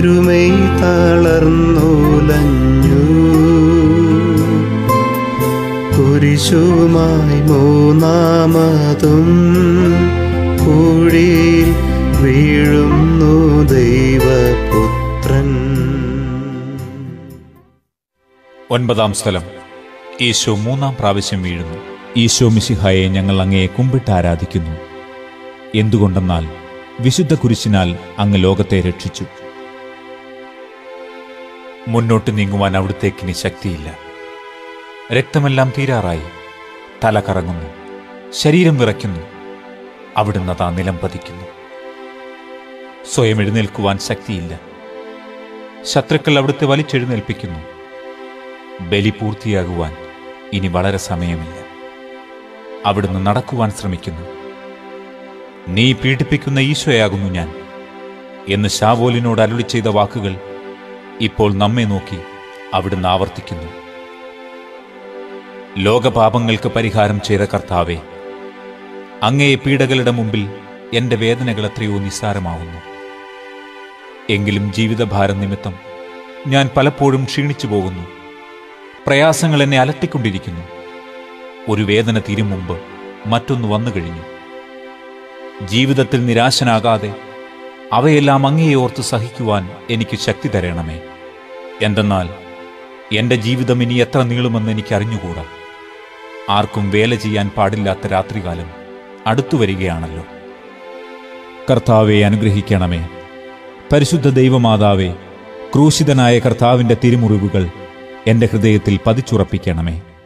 തിരുമൈ തളർന്നുലഞ്ഞു കുരിശുമായി മൂന്നാമതും കുഴിയിൽ വീഴുന്നു ദൈവപുത്രൻ ഒൻപതാം സ്ഥലം ഈശോ മൂന്നാം പ്രാവശ്യം വീഴുന്നു ഈശോ മിശിഹായെ ഞങ്ങൾ അങ്ങയെ കുമ്പിട്ട് ആരാധിക്കുന്നു എന്തുകൊണ്ടെന്നാൽ വിശുദ്ധ കുരിശിനാൽ അങ്ങ് ലോകത്തെ രക്ഷിച്ചു മുന്നോട്ട് നീങ്ങുവാൻ അവിടുത്തേക്കിനി ശക്തിയില്ല രക്തമെല്ലാം തീരാറായി തല കറങ്ങുന്നു ശരീരം വിറയ്ക്കുന്നു അവിടുന്ന് താ നിലം പതിക്കുന്നു സ്വയം എഴുന്നേൽക്കുവാൻ ശക്തിയില്ല ശത്രുക്കൾ അവിടുത്തെ വലിച്ചെഴുന്നേൽപ്പിക്കുന്നു ബലി പൂർത്തിയാകുവാൻ ഇനി വളരെ സമയമില്ല അവിടുന്ന് നടക്കുവാൻ ശ്രമിക്കുന്നു നീ പീഡിപ്പിക്കുന്ന ഈശോയാകുന്നു ഞാൻ എന്ന് ഷാവോലിനോട് അരുളി ചെയ്ത വാക്കുകൾ ഇപ്പോൾ നമ്മെ നോക്കി അവിടുന്ന് ആവർത്തിക്കുന്നു ലോകപാപങ്ങൾക്ക് പരിഹാരം ചെയ്ത കർത്താവെ അങ്ങയെ പീഡകളുടെ മുമ്പിൽ എന്റെ വേദനകൾ എത്രയോ നിസ്സാരമാവുന്നു എങ്കിലും ജീവിതഭാരം നിമിത്തം ഞാൻ പലപ്പോഴും ക്ഷീണിച്ചു പോകുന്നു പ്രയാസങ്ങൾ എന്നെ അലട്ടിക്കൊണ്ടിരിക്കുന്നു ഒരു വേദന തീരും മുമ്പ് മറ്റൊന്ന് വന്നു കഴിഞ്ഞു ജീവിതത്തിൽ നിരാശനാകാതെ അവയെല്ലാം അങ്ങയെ ഓർത്ത് സഹിക്കുവാൻ എനിക്ക് ശക്തി തരണമേ എന്തെന്നാൽ എന്റെ ജീവിതം ഇനി എത്ര നീളുമെന്ന് എനിക്ക് അറിഞ്ഞുകൂടാ ആർക്കും വേല ചെയ്യാൻ പാടില്ലാത്ത രാത്രികാലം അടുത്തു വരികയാണല്ലോ കർത്താവെ അനുഗ്രഹിക്കണമേ പരിശുദ്ധ ദൈവമാതാവേ ക്രൂശിതനായ കർത്താവിന്റെ തിരുമുറിവുകൾ എന്റെ ഹൃദയത്തിൽ പതിച്ചുറപ്പിക്കണമേ